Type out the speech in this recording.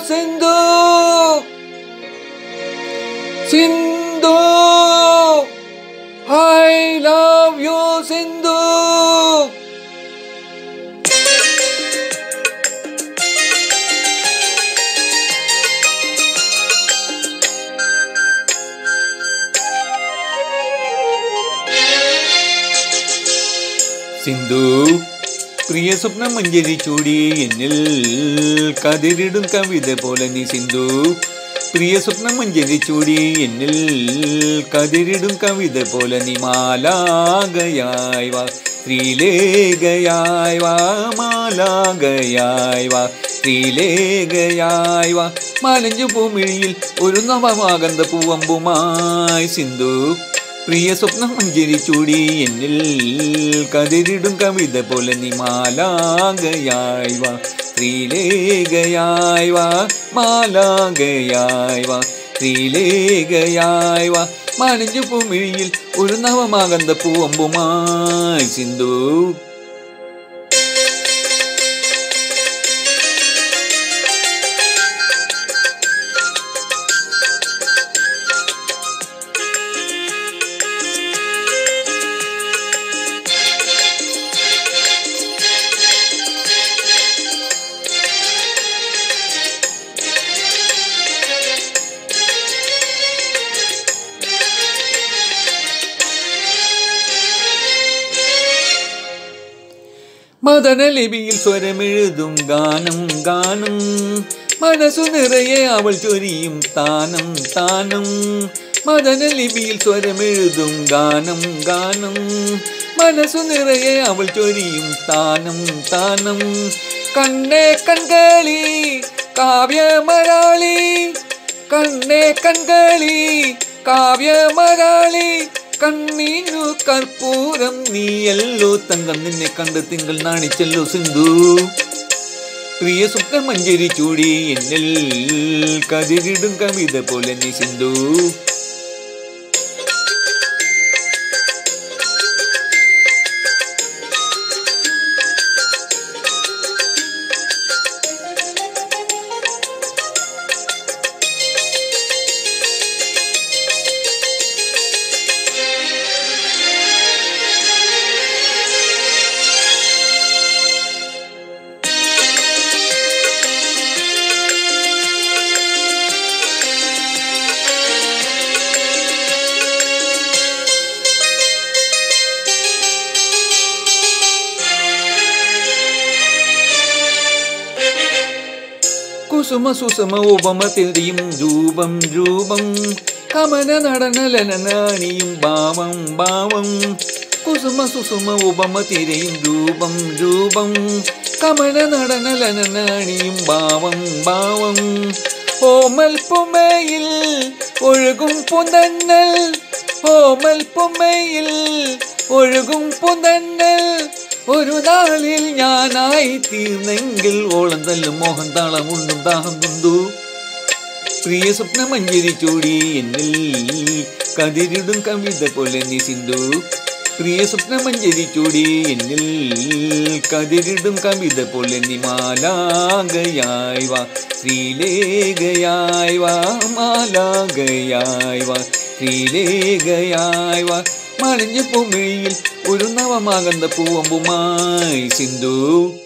Sindhu Sindhu I love you Sindhu Sindhu പ്രിയ സ്വപ്നം മഞ്ചരി ചൂടി എന്നിൽ കതിരിടും കവിത പോലെ നീ സിന്ധു പ്രിയ സ്വപ്നം മഞ്ചരി ചൂടി എന്നിൽ കതിരിടും കവിത പോലെ നീ മാലാകയായി വാ ശ്രീലേഖയായി വാ മാലാകയായി വാ ശ്രീലേഖയായി വാ മാലഞ്ചു പൂമിഴിയിൽ ഒരു നവമാകന്ത പൂവമ്പുമായി സിന്ധു പ്രിയ സ്വപ്നം മഞ്ചരി ചൂടി എന്നിൽ കതിരിടും കവിത പോലെ നീ മാലാകയായി വാ ശ്രീലേഖയായി വാ മാലാകയായി വാ ശ്രീലേഖയായി വാ മാനഞ്ചു പൂമിഴിയിൽ ഒരു നവമാകന്ത പൂവമ്പുമായി സിന്ധു മദനലിപിയിൽ സ്വരമെഴുതും ഗാനം ഗാനം മനസ്സു നിറയെ അവൾ ചൊരിയും താനം താനം മദനലിപിയിൽ സ്വരമെഴുതും ഗാനം ഗാനം മനസ്സു നിറയെ അവൾ ചൊരിയും താനം താനം കണ്ണേ കൺകളി കാവ്യമരാളി കണ്ണേ കൺകളി കാവ്യമരാളി കണ്ണീനു കർപ്പൂരം നീയല്ലോ തങ്കം നിന്നെ കണ്ട് തിങ്കൾ നാണിച്ചല്ലോ സിന്ധു പ്രിയ സ്വപ്ന മഞ്ചരി ചൂടി എന്നിൽ കതിരിടും കവിത പോലെ നീ സിന്ധു കുസുമ സുസുമ ഉപമ തിരിയും രൂപം രൂപം കമന നടനലനാണിയും ഭാവം ഭാവം കുസുമ സുസുമ ഉപമ തിരയും രൂപം രൂപം കമന നടനലനാണിയും ഭാവം ഭാവം ഓമൽ പുമയിൽ ഒഴുകും പുനന്നൽ ഓമൽ പുമയിൽ ഒഴുകും പുനന്നൽ ഒരു നാളിൽ ഞാനായി തീർന്നെങ്കിൽ ഓളം തല്ലും മോഹൻ താളം ഉണ്ടും ദാഹം തുന്തു പ്രിയ സ്വപ്ന മഞ്ചരി ചൂടി എന്നിൽ കതിരിടും കവിത പോലെ നീ സിന്ധു പ്രിയ സ്വപ്ന മഞ്ചരി ചൂടി എന്നിൽ കതിരിടും കവിത പോലെ നീ മാലാകയായി വാ ശ്രീലേഖയായി വാ മാലാകയായി വാ ശ്രീലേഖയായി വാ മണിഞ്ഞ പൂമിഴിയിൽ ഒരു നവമാകന്ത പൂവമ്പുമായി സിന്ധു